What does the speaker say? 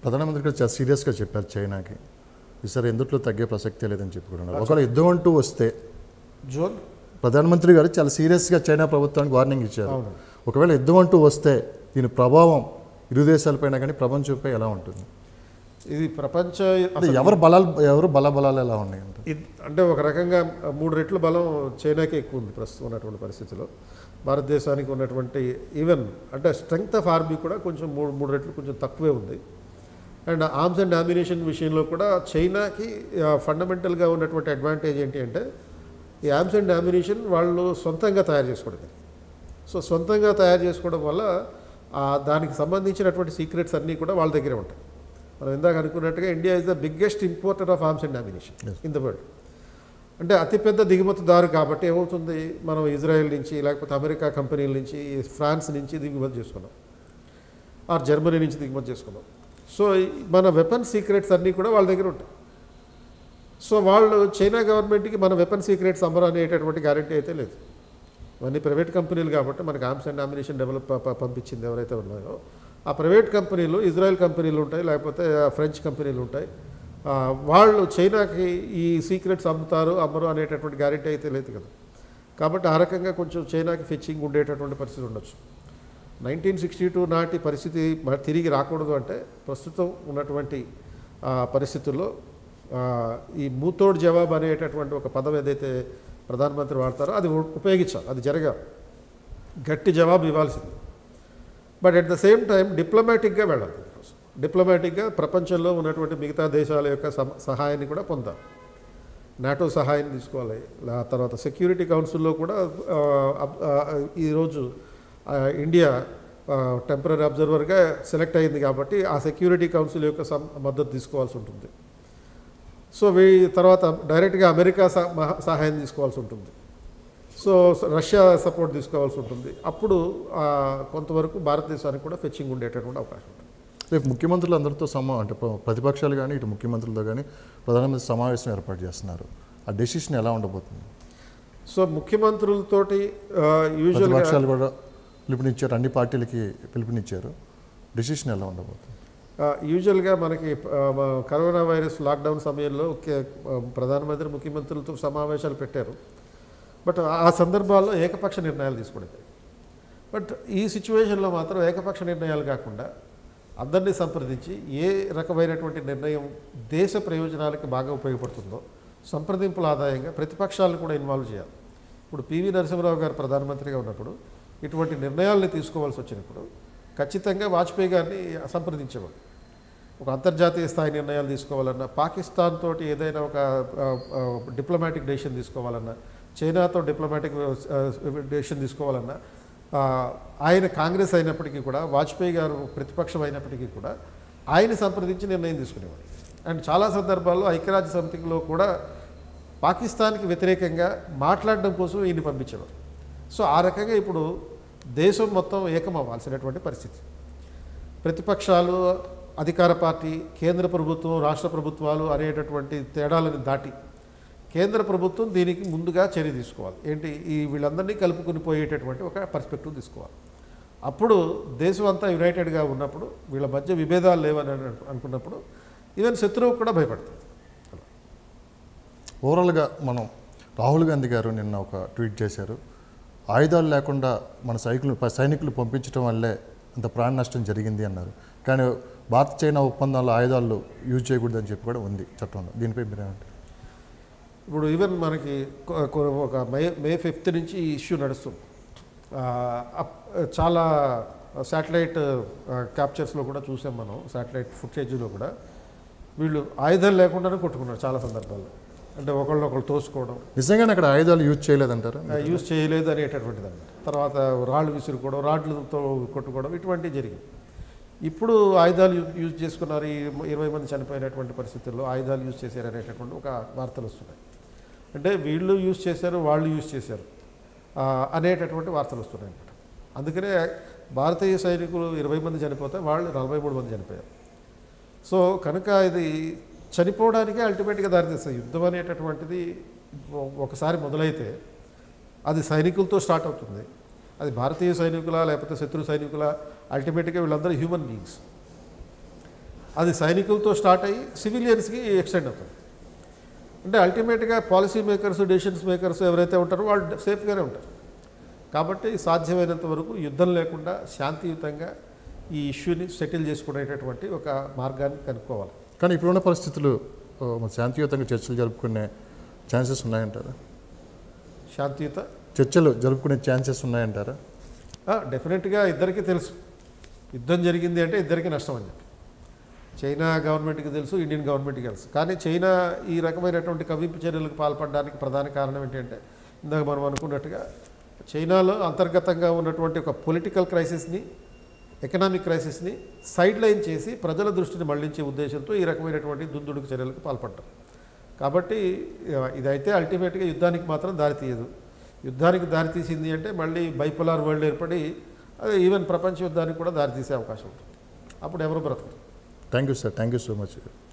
ప్రధానమంత్రి గారు చాలా సీరియస్గా చెప్పారు చైనాకి ఈసారి ఎందుట్లో తగ్గే ప్రసక్తే లేదని చెప్పుకుంటున్నారు ఒకవేళ యుద్ధం అంటూ వస్తే జోన్ ప్రధానమంత్రి గారు చాలా సీరియస్గా చైనా ప్రభుత్వానికి వార్నింగ్ ఇచ్చారు అవును. ఒకవేళ యుద్ధం అంటూ వస్తే దీని ప్రభావం ఇరు దేశాలపైన కానీ ప్రపంచంపై ఎలా ఉంటుంది ఇది ప్రపంచ అంటే ఎవరు బలాలు ఎవరు బల బలాలు ఎలా ఉన్నాయి అంటే ఇది- అంటే ఒక రకంగా మూడు రెట్ల బలం చైనాకే ఎక్కువ ఉంది ప్రస్తుతం ఉన్నటువంటి పరిస్థితిలో భారతదేశానికి ఉన్నటువంటి ఈవెన్ అంటే స్ట్రెంగ్త్ ఆఫ్ ఆర్మీ కూడా కొంచెం మూడు మూడు రెట్లు కొంచెం తక్కువే ఉంది అండ్ ఆర్మ్స్ అండ్ డామినేషన్ విషయంలో కూడా చైనాకి ఫండమెంటల్గా ఉన్నటువంటి అడ్వాంటేజ్ ఏంటి అంటే ఈ ఆర్మ్స్ అండ్ డామినేషన్ వాళ్ళు సొంతంగా తయారు చేసుకోవడం సో సొంతంగా తయారు చేసుకోవడం వల్ల ఆ దానికి సంబంధించినటువంటి సీక్రెట్స్ అన్నీ కూడా వాళ్ళ దగ్గరే ఉంటాయి మనం ఇందాక అనుకున్నట్టుగా India is the biggest importer of arms and domination in the world అంటే అతిపెద్ద దిగుమతిదారు కాబట్టి ఏమవుతుంది మనం ఇజ్రాయెల్ నుంచి లేకపోతే అమెరికా కంపెనీల నుంచి ఫ్రాన్స్ నుంచి దిగుమతి చేసుకున్నాం ఆర్ జర్మనీ నుంచి దిగుమతి చేసుకున్నాం సో ఈ మన వెపన్ సీక్రెట్స్ అన్నీ కూడా వాళ్ళ దగ్గర ఉంటాయి సో వాళ్ళు చైనా గవర్నమెంట్కి మన వెపన్ సీక్రెట్స్ అమ్మరు అనేటటువంటి గ్యారంటీ అయితే లేదు ఇవన్నీ ప్రైవేట్ కంపెనీలు కాబట్టి మనకి ఆర్మ్స్ అండ్ నామినేషన్ డెవలప్ ప- ప- పంపించింది ఎవరైతే ఉన్నాయో ఆ ప్రైవేట్ కంపెనీలు ఇజ్రాయెల్ కంపెనీలు ఉంటాయి లేకపోతే ఆ ఫ్రెంచ్ కంపెనీలు ఉంటాయి ఆ, వాళ్ళు చైనాకి ఈ సీక్రెట్స్ అమ్ముతారు అమ్మరు అనేటటువంటి గ్యారంటీ అయితే లేదు కదా కాబట్టి ఆ రకంగా కొంచెం చైనాకి ఫెచ్చింగ్ ఉండేటటువంటి పరిస్థితి ఉండొచ్చు నైన్టీన్ సిక్స్టీ టూ నాటి పరిస్థితి మ- తిరిగి రాకూడదు అంటే ప్రస్తుతం ఉన్నటువంటి ఆ, పరిస్థితుల్లో ఆ, ఈ మూతోడ్ జవాబు అనేటటువంటి ఒక పదం ఏదైతే ప్రధానమంత్రి వాడతారో అది ఉ- ఉపయోగించాలి అది జరగాలి గట్టి జవాబు ఇవ్వాల్సింది but at the same time డిప్లొమాటిక్గా వెళ్ళాలి డిప్లొమాటిక్గా ప్రపంచంలో ఉన్నటువంటి మిగతా దేశాల యొక్క సమ- సహాయాన్ని కూడా పొందాలి నాటో సహాయం తీసుకోవాలి ఆ తర్వాత సెక్యూరిటీ కౌన్సిల్లో కూడా ఆ, అబ్- ఆ, ఈరోజు ఆ, ఇండియా టెంపరీ అబ్జర్వర్గా సెలెక్ట్ అయింది కాబట్టి ఆ సెక్యూరిటీ కౌన్సిల్ యొక్క సం- మద్దతు తీసుకోవాల్సి ఉంటుంది సో వీ తర్వాత డైరెక్ట్గా అమెరికా సహ- మహా- సహాయం తీసుకోవాల్సి ఉంటుంది సో రష్యా సపోర్ట్ తీసుకోవాల్సి ఉంటుంది అప్పుడు ఆ, కొంతవరకు భారతదేశానికి కూడా ఫెచ్చింగ్ ఉండేటటువంటి అవకాశం ఉంటుంది రేపు ముఖ్యమంత్రులు అందరితో సమా అంటే ప్ర- ప్రతిపక్షాలు కానీ ఇటు ముఖ్యమంత్రులతో కానీ ప్రధానమంత్రి సమావేశం ఏర్పాటు చేస్తున్నారు ఆ డెసిషన్ ఎలా ఉండబోతుంది సో ముఖ్యమంత్రులతోటి యూజువల్గా ప్రతిపక్షాలు కూడా పిలుపునిచ్చారు అన్ని పార్టీలకి పిలుపునిచ్చారు డెసిషన్ ఎలా ఉండబోతుంది ఆ, యూజువల్గా మనకి ఆ, మ- కరోనా వైరస్ లాక్డౌన్ సమయంలో కే- ఆ, ప్రధానమంత్రి ముఖ్యమంత్రులతో సమావేశాలు పెట్టారు బట్ ఆ సందర్భాల్లో ఏకపక్ష నిర్ణయాలు తీసుకునేది బట్ ఈ సిచ్యువేషన్లో మాత్రం ఏకపక్ష నిర్ణయాలు కాకుండా అందరినీ సంప్రదించి ఏ రకమైనటువంటి నిర్ణయం దేశ ప్రయోజనాలకి బాగా ఉపయోగపడుతుందో సంప్రదింపుల ఆదాయంగా ప్రతిపక్షాలను కూడా ఇన్వాల్వ్ చేయాలి ఇప్పుడు పివి నరసింహరావు గారు ప్రధానమంత్రిగా ఉన్నప్పుడు ఇటువంటి నిర్ణయాల్ని తీసుకోవాల్సి వచ్చినప్పుడు ఖచ్చితంగా వాజ్పేయి గారిని సంప్రదించేవాడు ఒక అంతర్జాతీయ స్థాయి నిర్ణయాలు తీసుకోవాలన్నా పాకిస్తాన్ తోటి ఏదైనా ఒక డిప్లొమాటిక్ డెసిషన్ తీసుకోవాలన్నా చైనాతో డిప్లొమాటిక్ డెసిషన్ తీసుకోవాలన్నా ఆ, ఆయన కాంగ్రెస్ అయినప్పటికీ కూడా వాజ్పేయి గారు ప్రతిపక్షం అయినప్పటికీ కూడా ఆయన సంప్రదించి నిర్ణయం తీసుకునేవాడు అండ్ చాలా సందర్భాల్లో ఐక్యరాజ్య సమితిలో కూడా పాకిస్తాన్కి వ్యతిరేకంగా మాట్లాడడం కోసం ఈయన పంపించేవారు సో ఆ రకంగా ఇప్పుడు దేశం మొత్తం ఏకం అవ్వాల్సినటువంటి పరిస్థితి ప్రతిపక్షాలు అధికార పార్టీ కేంద్ర ప్రభుత్వం రాష్ట్ర ప్రభుత్వాలు అనేటటువంటి తేడాలను దాటి కేంద్ర ప్రభుత్వం దీనికి ముందుగా చర్య తీసుకోవాలి ఏంటి ఈ వీళ్ళందరినీ కలుపుకుని పోయేటటువంటి ఒక పర్స్పెక్టివ్ తీసుకోవాలి అప్పుడు దేశం అంతా యునైటెడ్గా ఉన్నప్పుడు వీళ్ళ మధ్య విభేదాలు లేవని అను- అనుకున్నప్పుడు ఈవెన్ శత్రువుకు కూడా భయపడుతుంది ఓవరాల్గా మనం రాహుల్ గాంధీ గారు నిన్న ఒక ట్వీట్ చేశారు ఆయుధాలు లేకుండా మన సైకులు సైనికులు పంపించడం వల్లే అంత ప్రాణ నష్టం జరిగింది అన్నారు కానీ భారత్ చైనా ఒప్పందంలో ఆయుధాలు యూజ్ చేయకూడదని చెప్పి కూడా ఉంది చట్టంలో దీనిపై మీరేమంటారు ఇప్పుడు ఈవెన్ మనకి కొ- కొ- ఒక మే మే ఫిఫ్త్ నుంచి ఈ ఇష్యూ నడుస్తుంది ఆ, అప్- చాలా శాటిలైట్ క్యాప్చర్స్లో కూడా చూసాం మనం శాటిలైట్ ఫుటేజ్లో కూడా వీళ్ళు ఆయుధాలు లేకుండానే కొట్టుకున్నారు చాలా సందర్భాల్లో అంటే ఒకళ్ళొకళ్ళు తోసుకోవడం నిజంగానే అక్కడ ఆయుధాలు యూజ్ చేయలేదంటారా ఆ, యూజ్ చేయలేదు అనేటటువంటిది అన్నమాట తర్వాత రాళ్ళు విసురుకోవడం రాడ్లతో కొట్టుకోవడం ఇటువంటివి జరిగింది ఇప్పుడు ఆయుధాలు యూ- యూజ్ చేసుకున్నారు ఈ ఇరవై మంది చనిపోయినటువంటి పరిస్థితుల్లో ఆయుధాలు యూజ్ చేశారు అనేటటువంటి ఒక వార్తలు వస్తున్నాయి అంటే వీళ్ళు యూజ్ చేశారు వాళ్ళు యూజ్ చేశారు ఆ, అనేటటువంటి వార్తలు వస్తున్నాయి అన్నమాట అందుకనే భారతీయ సైనికులు ఇరవై మంది చనిపోతే వాళ్ళు నలభై మూడు మంది చనిపోయారు సో కనుక ఇది చనిపోవడానికే అల్టిమేట్గా దారితీస్తుంది యుద్ధం అనేటటువంటిది ఒ- ఒకసారి మొదలైతే అది సైనికులతో స్టార్ట్ అవుతుంది అది భారతీయ సైనికుల లేకపోతే శత్రు సైనికుల అల్టిమేట్గా వీళ్ళందరూ హ్యూమన్ బీయింగ్స్ అది సైనికులతో స్టార్ట్ అయ్యి సివిలియన్స్కి ఎక్స్టెండ్ అవుతుంది అంటే అల్టిమేట్గా పాలసీ మేకర్స్ డెసిషన్స్ మేకర్స్ ఎవరైతే ఉంటారో వాళ్ళు సేఫ్గానే ఉంటారు కాబట్టి సాధ్యమైనంత వరకు యుద్ధం లేకుండా శాంతియుతంగా ఈ ఇష్యూని సెటిల్ చేసుకునేటటువంటి ఒక మార్గాన్ని కనుక్కోవాలి కానీ ఇప్పుడున్న పరిస్థితులు ఆ, మన శాంతియుతంగా చర్చలు జరుపుకునే ఛాన్సెస్ ఉన్నాయంటారా శాంతియుత చర్చలు జరుపుకునే ఛాన్సెస్ ఉన్నాయంటారా డెఫినెట్గా ఇద్దరికీ తెలుసు యుద్ధం జరిగింది అంటే ఇద్దరికీ నష్టం అని చెప్పి చైనా గవర్నమెంట్కి తెలుసు ఇండియన్ గవర్నమెంట్కి తెలుసు కానీ చైనా ఈ రకమైనటువంటి కవింపు చర్యలకు పాల్పడడానికి ప్రధాన కారణం ఏంటంటే ఇందాక మనం అనుకున్నట్టుగా చైనాలో అంతర్గతంగా ఉన్నటువంటి ఒక పొలిటికల్ క్రైసిస్ని ఎకనామిక్ క్రైసిస్ని సైడ్ లైన్ చేసి ప్రజల దృష్టిని మళ్లించే ఉద్దేశంతో ఈ రకమైనటువంటి దుందుడుకు చర్యలకు పాల్పడ్డారు కాబట్టి ఆ, ఇదైతే అల్టిమేట్గా యుద్ధానికి మాత్రం దారితీయదు యుద్ధానికి దారితీసింది అంటే మళ్ళీ బైపోలార్ వరల్డ్ ఏర్పడి అదే ఈవెన్ ప్రపంచ యుద్ధానికి కూడా దారితీసే అవకాశం ఉంటుంది అప్పుడు ఎవరు బ్రతకరు thank you sir thank you so much